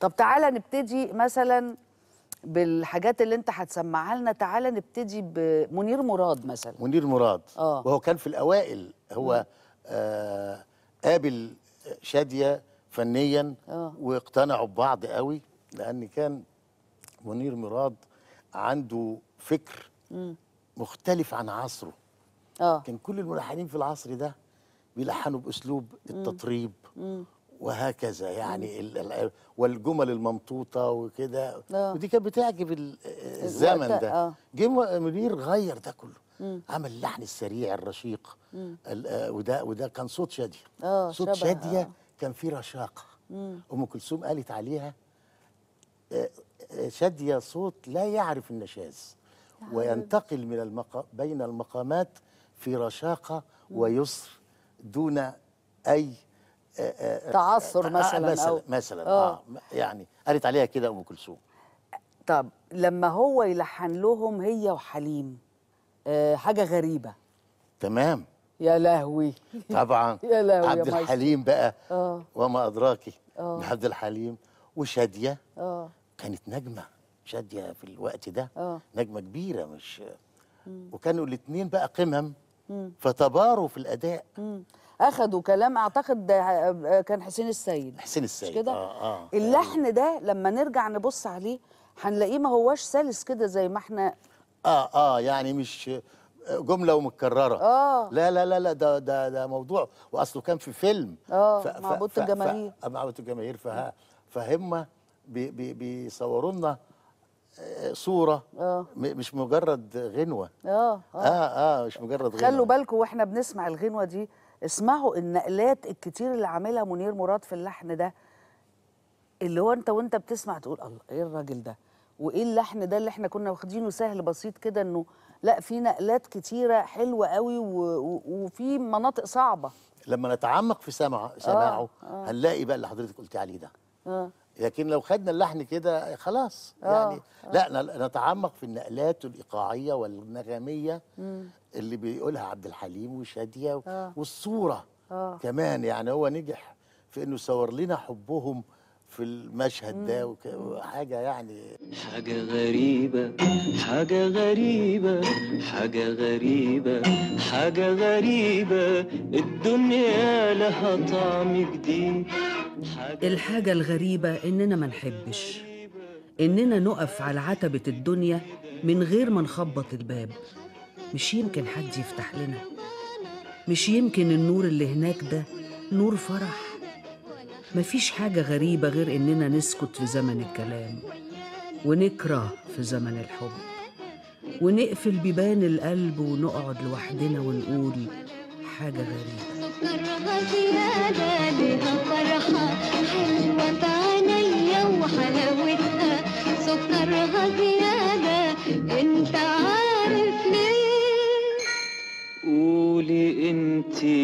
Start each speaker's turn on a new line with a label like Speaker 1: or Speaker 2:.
Speaker 1: طب تعالى نبتدي مثلا بالحاجات اللي انت هتسمعها لنا تعالى نبتدي بمنير مراد مثلا
Speaker 2: منير مراد
Speaker 1: آه.
Speaker 2: وهو كان في الاوائل هو آه قابل شاديه فنيا
Speaker 1: آه.
Speaker 2: واقتنعوا ببعض قوي لان كان منير مراد عنده فكر مختلف عن عصره
Speaker 1: اه
Speaker 2: كان كل الملحنين في العصر ده بيلحنوا باسلوب التطريب وهكذا يعني ال- ال- والجمل الممطوطه وكده
Speaker 1: آه.
Speaker 2: ودي كانت بتعجب ال- الزمن
Speaker 1: الوقت،
Speaker 2: ده
Speaker 1: آه.
Speaker 2: جه م- منير غير ده كله عمل اللحن السريع الرشيق ال- آه، وده وده كان صوت شاديه
Speaker 1: آه،
Speaker 2: صوت
Speaker 1: شبه،
Speaker 2: شاديه
Speaker 1: آه.
Speaker 2: كان فيه رشاقه ام كلثوم قالت عليها آه، آه، شاديه صوت لا يعرف النشاز وينتقل من المقا... بين المقامات في رشاقه ويسر دون اي آه، آه،
Speaker 1: تعثر
Speaker 2: آه،
Speaker 1: مثلا
Speaker 2: مثلا
Speaker 1: أو
Speaker 2: مثلا
Speaker 1: آه.
Speaker 2: اه يعني قالت عليها كده ام كلثوم
Speaker 1: طب لما هو يلحن لهم هي وحليم آه حاجه غريبه
Speaker 2: تمام
Speaker 1: يا لهوي
Speaker 2: طبعا
Speaker 1: يا لهوي يا
Speaker 2: عبد
Speaker 1: مايسترو.
Speaker 2: الحليم بقى
Speaker 1: اه
Speaker 2: وما ادراكي
Speaker 1: آه.
Speaker 2: عبد الحليم وشاديه
Speaker 1: اه
Speaker 2: كانت نجمه شاديه في الوقت ده
Speaker 1: آه.
Speaker 2: نجمه كبيره مش وكانوا الاثنين بقى قمم فتباروا في الاداء
Speaker 1: مم. اخدوا كلام اعتقد ده آه، كان حسين السيد
Speaker 2: حسين
Speaker 1: مش
Speaker 2: السيد
Speaker 1: كده
Speaker 2: اه اه
Speaker 1: اللحن ده لما نرجع نبص عليه هنلاقيه ما هواش سلس كده زي ما احنا
Speaker 2: اه اه يعني مش جمله ومتكرره
Speaker 1: آه.
Speaker 2: لا لا لا لا ده ده ده موضوع واصله كان في فيلم
Speaker 1: آه، مع بوت الجماهير.
Speaker 2: ف... مع بوت الجماهير فه... فهم بي... بي... بيصوروا لنا آه، صوره
Speaker 1: آه.
Speaker 2: م... مش مجرد غنوه
Speaker 1: اه
Speaker 2: اه اه مش مجرد غنوه
Speaker 1: خلوا بالكم واحنا بنسمع الغنوه دي اسمعوا النقلات الكتير اللي عاملها منير مراد في اللحن ده اللي هو انت وانت بتسمع تقول الله ايه الراجل ده وايه اللحن ده اللي احنا كنا واخدينه سهل بسيط كده انه لا في نقلات كتيره حلوه قوي و- و- وفي مناطق صعبه
Speaker 2: لما نتعمق في سمع سماعه هنلاقي بقى اللي حضرتك قلت عليه ده
Speaker 1: اه
Speaker 2: لكن لو خدنا اللحن كده خلاص
Speaker 1: آه،
Speaker 2: يعني لا ن- نتعمق في النقلات الايقاعيه والنغميه اللي بيقولها عبد الحليم وشاديه و-
Speaker 1: آه.
Speaker 2: والصوره
Speaker 1: آه.
Speaker 2: كمان يعني هو نجح في انه صور لنا حبهم في المشهد ده وك- وحاجه يعني
Speaker 3: حاجة غريبة حاجة غريبة حاجة غريبة حاجة غريبة الدنيا لها طعم جديد حاجة
Speaker 4: الحاجة الغريبة إننا ما نحبش إننا نقف على عتبة الدنيا من غير ما نخبط الباب مش يمكن حد يفتح لنا مش يمكن النور اللي هناك ده نور فرح مفيش حاجة غريبة غير إننا نسكت في زمن الكلام ونكره في زمن الحب ونقفل بيبان القلب ونقعد لوحدنا ونقول حاجة غريبة
Speaker 5: سكرها زيادة لها فرحة حلوة عينيا وحلاوتها سكرها زيادة انت عارف ليه
Speaker 3: قولي انت